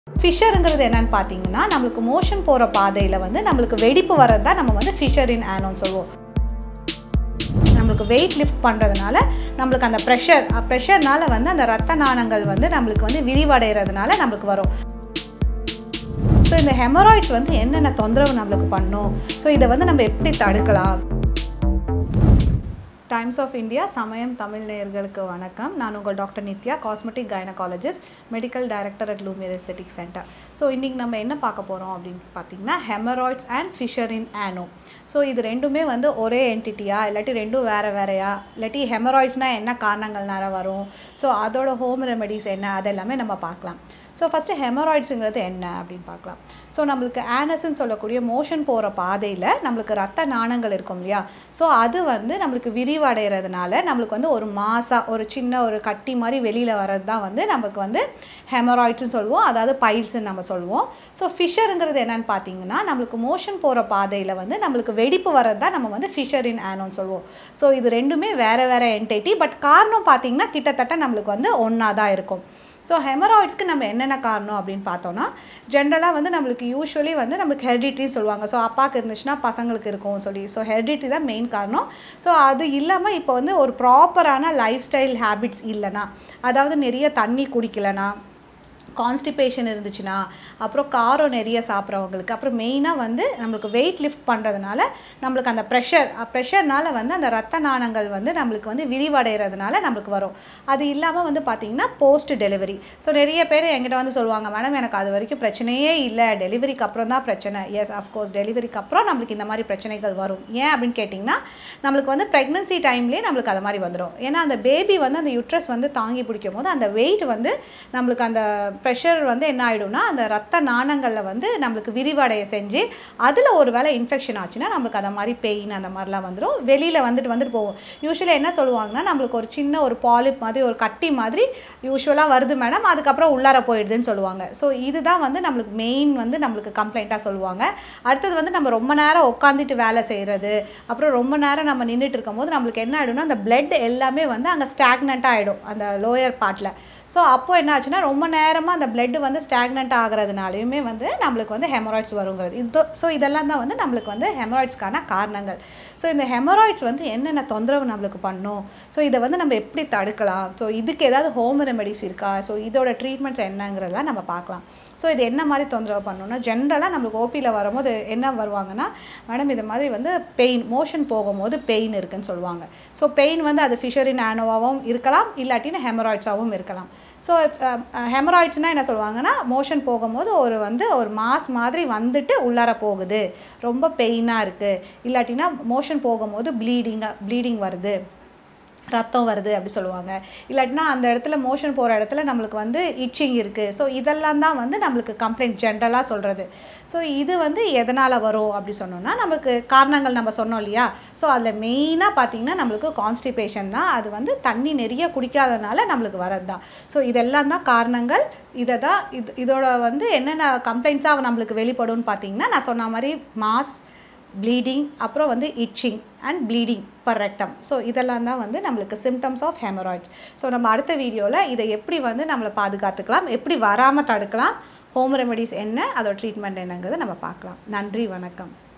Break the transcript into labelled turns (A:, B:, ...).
A: ஃபிஷருங்கிறது என்னன்னு பார்த்தீங்கன்னா நம்மளுக்கு மோஷன் போகிற பாதையில் வந்து நம்மளுக்கு வெடிப்பு வர்றது தான் நம்ம வந்து ஃபிஷர் இன் ஆனோன்னு சொல்லுவோம் நம்மளுக்கு வெயிட் லிஃப்ட் பண்ணுறதுனால நம்மளுக்கு அந்த ப்ரெஷர் ப்ரெஷர்னால வந்து அந்த ரத்த நாணங்கள் வந்து நம்மளுக்கு வந்து விரிவடைகிறதுனால நம்மளுக்கு வரும் ஸோ இந்த ஹெமராய்ட்ஸ் வந்து என்னென்ன தொந்தரவு நம்மளுக்கு பண்ணும் ஸோ இதை வந்து நம்ம எப்படி தடுக்கலாம் டைம்ஸ் ஆஃப் இந்தியா சமயம் தமிழ் நேயர்களுக்கு வணக்கம் நான் உங்கள் doctor Nithya cosmetic gynaecologist medical director at Lumiere aesthetic centre so இன்றைக்கி நம்ம என்ன பார்க்க போகிறோம் அப்படின்னு பார்த்தீங்கன்னா haemorrhoids and fissure in ano so இது ரெண்டுமே வந்து ஒரே என்டிட்டியா இல்லாட்டி ரெண்டும் வேறு வேறையா இல்லாட்டி ஹெமராய்ட்ஸ்னால் என்ன காரணங்கள்னால வரும் ஸோ அதோட ஹோம் ரெமெடிஸ் என்ன அதெல்லாமே நம்ம பார்க்கலாம் ஸோ ஃபஸ்ட்டு ஹெமராய்ட்ஸுங்கிறது என்ன அப்படின்னு பார்க்கலாம் ஸோ நம்மளுக்கு ஆனஸ்ன்னு சொல்லக்கூடிய மோஷன் போகிற பாதையில் நம்மளுக்கு ரத்த நாணங்கள் இருக்கும் இல்லையா ஸோ அது வந்து நம்மளுக்கு விரிவடைகிறதுனால நம்மளுக்கு வந்து ஒரு மாசாக ஒரு சின்ன ஒரு கட்டி மாதிரி வெளியில் வர்றது தான் வந்து நமக்கு வந்து ஹெமராய்ட்ஸ்னு சொல்லுவோம் அதாவது பைல்ஸ்ன்னு நம்ம சொல்லுவோம் ஸோ ஃபிஷருங்கிறது என்னன்னு பார்த்தீங்கன்னா நம்மளுக்கு மோஷன் போகிற பாதையில் வந்து நம்மளுக்கு வெடிப்பு வர்றது தான் நம்ம வந்து ஃபிஷர் இன் ஆனோன்னு சொல்லுவோம் ஸோ இது ரெண்டுமே வேறு வேறு என்டைட்டி பட் காரணம் பார்த்தீங்கன்னா கிட்டத்தட்ட நம்மளுக்கு வந்து ஒன்றா தான் இருக்கும் ஸோ ஹெமராய்ட்ஸ்க்கு நம்ம என்னென்ன காரணம் அப்படின்னு பார்த்தோன்னா ஜென்ரலாக வந்து நம்மளுக்கு யூஸ்வலி வந்து நம்மளுக்கு ஹெரிடிட்டின்னு சொல்லுவாங்க ஸோ அப்பாவுக்கு இருந்துச்சுன்னா பசங்களுக்கு இருக்கும் சொல்லி ஸோ ஹெரிடிட்டி தான் மெயின் காரணம் ஸோ அது இல்லாமல் இப்போ வந்து ஒரு ப்ராப்பரான லைஃப் ஸ்டைல் ஹேபிட்ஸ் இல்லைனா அதாவது நிறைய தண்ணி குடிக்கலைனா கான்ஸ்டிபேஷன் இருந்துச்சுன்னா அப்புறம் காரம் நிறைய சாப்பிட்றவங்களுக்கு அப்புறம் மெயினாக வந்து நம்மளுக்கு வெயிட் லிஃப்ட் பண்ணுறதுனால நம்மளுக்கு அந்த ப்ரெஷர் ப்ரெஷர்னால வந்து அந்த ரத்த நாணங்கள் வந்து நம்மளுக்கு வந்து விரிவடைகிறதுனால நம்மளுக்கு வரும் அது இல்லாமல் வந்து பார்த்திங்கன்னா போஸ்ட் டெலிவரி ஸோ நிறைய பேர் என்கிட்ட வந்து சொல்லுவாங்க மேடம் எனக்கு அது வரைக்கும் பிரச்சனையே இல்லை டெலிவரிக்கு அப்புறம் தான் பிரச்சனை எஸ் அஃப்கோர்ஸ் டெலிவரிக்கு அப்புறம் நம்மளுக்கு இந்த மாதிரி பிரச்சனைகள் வரும் ஏன் அப்படின்னு கேட்டிங்கன்னா நம்மளுக்கு வந்து ப்ரெக்னன்சி டைம்லேயே நம்மளுக்கு அது மாதிரி வந்துடும் ஏன்னா அந்த பேபி வந்து அந்த யுட்ரஸ் வந்து தாங்கி பிடிக்கும் போது அந்த வெயிட் வந்து நம்மளுக்கு அந்த ப்ரெஷர் வந்து என்ன ஆகிடும்னா அந்த ரத்த நாணங்களில் வந்து நம்மளுக்கு விரிவடைய செஞ்சு அதில் ஒரு வேளை இன்ஃபெக்ஷன் ஆச்சுன்னா நம்மளுக்கு அந்த மாதிரி பெயின் அந்த மாதிரிலாம் வந்துடும் வெளியில் வந்துட்டு வந்துட்டு போகும் யூஸ்வலாக என்ன சொல்லுவாங்கன்னா நம்மளுக்கு ஒரு சின்ன ஒரு பாலிப் மாதிரி ஒரு கட்டி மாதிரி யூஸ்வலாக வருது மேடம் அதுக்கப்புறம் உள்ளார போயிடுதுன்னு சொல்லுவாங்க ஸோ இதுதான் வந்து நம்மளுக்கு மெயின் வந்து நம்மளுக்கு கம்ப்ளைண்ட்டாக சொல்லுவாங்க அடுத்தது வந்து நம்ம ரொம்ப நேரம் உட்காந்துட்டு வேலை செய்கிறது அப்புறம் ரொம்ப நேரம் நம்ம நின்றுட்டு இருக்கும்போது நம்மளுக்கு என்ன ஆகிடும்னா அந்த பிளட் எல்லாமே வந்து அங்கே ஸ்டாக்னண்ட்டாக ஆகிடும் அந்த லோயர் பார்ட்டில் ஸோ அப்போ என்ன ஆச்சுன்னா ரொம்ப நேரமாக அந்த பிளட் வந்து ஸ்டாக்னண்ட் ஆகிறதுனாலையுமே வந்து நம்மளுக்கு வந்து ஹெமராய்ட்ஸ் வருங்கிறது இது ஸோ இதெல்லாம் தான் வந்து நம்மளுக்கு வந்து ஹெமராய்ட்ஸ்க்கான காரணங்கள் ஸோ இந்த ஹெமராய்ட்ஸ் வந்து என்னென்ன தொந்தரவு நம்மளுக்கு பண்ணும் ஸோ இதை வந்து நம்ம எப்படி தடுக்கலாம் ஸோ இதுக்கு ஏதாவது ஹோம் ரெமெடிஸ் இருக்கா ஸோ இதோட ட்ரீட்மெண்ட்ஸ் என்னங்கிறதெல்லாம் நம்ம பார்க்கலாம் ஸோ இது என்ன மாதிரி தொந்தரவு பண்ணணும்னா ஜென்ரலாக நம்மளுக்கு ஓபியில் வரும்போது என்ன வருவாங்கன்னா மேடம் இது மாதிரி வந்து பெயின் மோஷன் போகும்போது பெயின் இருக்குன்னு சொல்லுவாங்க ஸோ பெயின் வந்து அது ஃபிஷரின் ஆனோவாகவும் இருக்கலாம் இல்லாட்டின்னு ஹெமராய்ட்ஸாகவும் இருக்கலாம் ஸோ ஹெமராய்ட்ஸ்னால் என்ன சொல்லுவாங்கன்னா மோஷன் போகும்போது ஒரு வந்து ஒரு மாஸ் மாதிரி வந்துட்டு உள்ளார போகுது ரொம்ப பெயினாக இருக்குது இல்லாட்டினா மோஷன் போகும்போது ப்ளீடிங்காக ப்ளீடிங் வருது ரத்தம் வருது அப்படி சொல்லுவாங்க இல்லாட்டினா அந்த இடத்துல மோஷன் போகிற இடத்துல நம்மளுக்கு வந்து இச்சிங் இருக்குது ஸோ இதெல்லாம் தான் வந்து நம்மளுக்கு கம்ப்ளைண்ட் ஜென்ரலாக சொல்கிறது ஸோ இது வந்து எதனால் வரும் அப்படி சொன்னோம்னா நம்மளுக்கு காரணங்கள் நம்ம சொன்னோம் இல்லையா ஸோ அதில் மெயினாக பார்த்திங்கன்னா நம்மளுக்கு கான்ஸ்டிபேஷன் தான் அது வந்து தண்ணி நிறைய குடிக்காதனால நம்மளுக்கு வரது தான் ஸோ இதெல்லாம் தான் காரணங்கள் இதை தான் இது இதோட வந்து என்னென்ன கம்ப்ளைண்ட்ஸாக நம்மளுக்கு வெளிப்படும்னு பார்த்தீங்கன்னா நான் சொன்ன மாதிரி மாஸ் ப்ளீடிங் அப்புறம் வந்து itching and bleeding per rectum so இதெல்லாம் தான் வந்து நம்மளுக்கு சிம்டம்ஸ் ஆஃப் ஹெமராய்ட்ஸ் ஸோ நம்ம அடுத்த வீடியோவில் இதை எப்படி வந்து நம்மளை பாதுகாத்துக்கலாம் எப்படி வராமல் தடுக்கலாம் ஹோம் ரெமெடிஸ் என்ன அதோட ட்ரீட்மெண்ட் என்னங்கிறத நம்ம பார்க்கலாம் நன்றி வணக்கம்